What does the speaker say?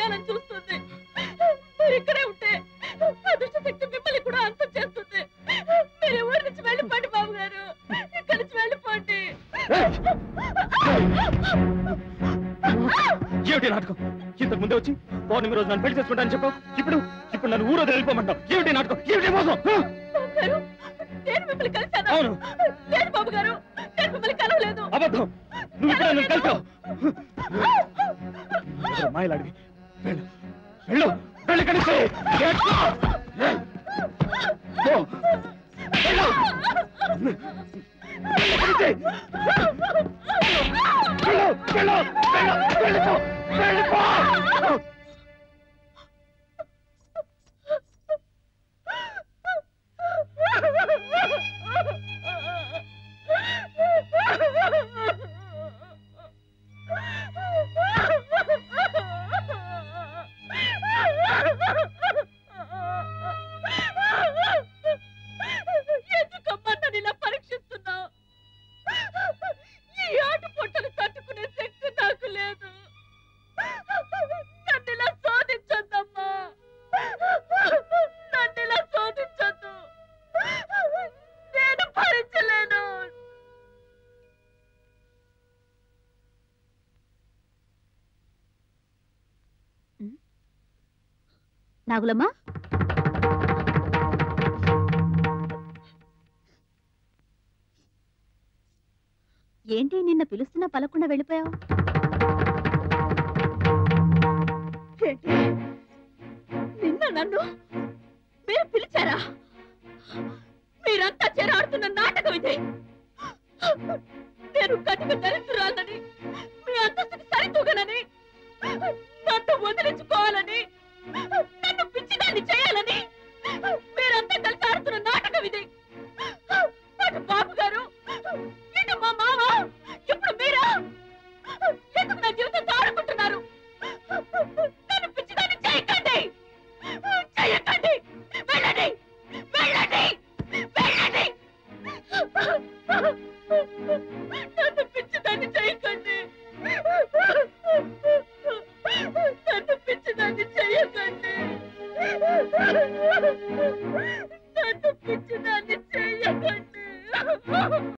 చేయాలని చూస్తుంది మీరు ఇక్కడే ఉంటే అదృష్ట శక్తి మిమ్మల్ని కూడా అంతం చేస్తుంది మీరు ఊరి నుంచి వెళ్ళిపోండి బాబు గారు ఇక్కడి నుంచి వెళ్ళిపోండి ఏమిటి నాటకం ఇంతకు ముందే వచ్చి పౌర్ణమి రోజు నన్ను పెళ్లి చేసుకుంటానని చెప్పావు ఇప్పుడు ఇప్పుడు నన్ను ఊరో వెళ్ళిపోమంటావు ఏమిటి నాటకం ఏమిటి మోసం హ? బాబు గారు నేను మిమ్మల్ని కలిశాను అవును. లేదు బాబు గారు నేను మిమ్మల్ని కలవలేదు అబద్ధం నువ్వు ఇక్కడ నన్ను కలిసావు ఎవరో మాయలాడివి వెళ్ళు వెళ్ళు వెళ్ళి కలిసి ఎందుకమ్మా నన్ను ఇలా పరీక్షిస్తున్నావు ఈ ఆట పొట్టలు తట్టుకునే శక్తి నాకు లేదు నన్ను ఇలా శోధించొద్దమ్మా నన్ను ఇలా శోధించొద్దు నేను భరించలేను నాగులమ్మా ఏంటి నిన్న పిలుస్తున్నా పలకుండా వెళ్ళిపోయావు ఏంటి? నిన్న నన్ను మీరు పిలిచారా మీరంతా చేరి ఆడుతున్న నాటకం ఇది నేను కటిక దరిద్రాలని మీ అంతస్తుకి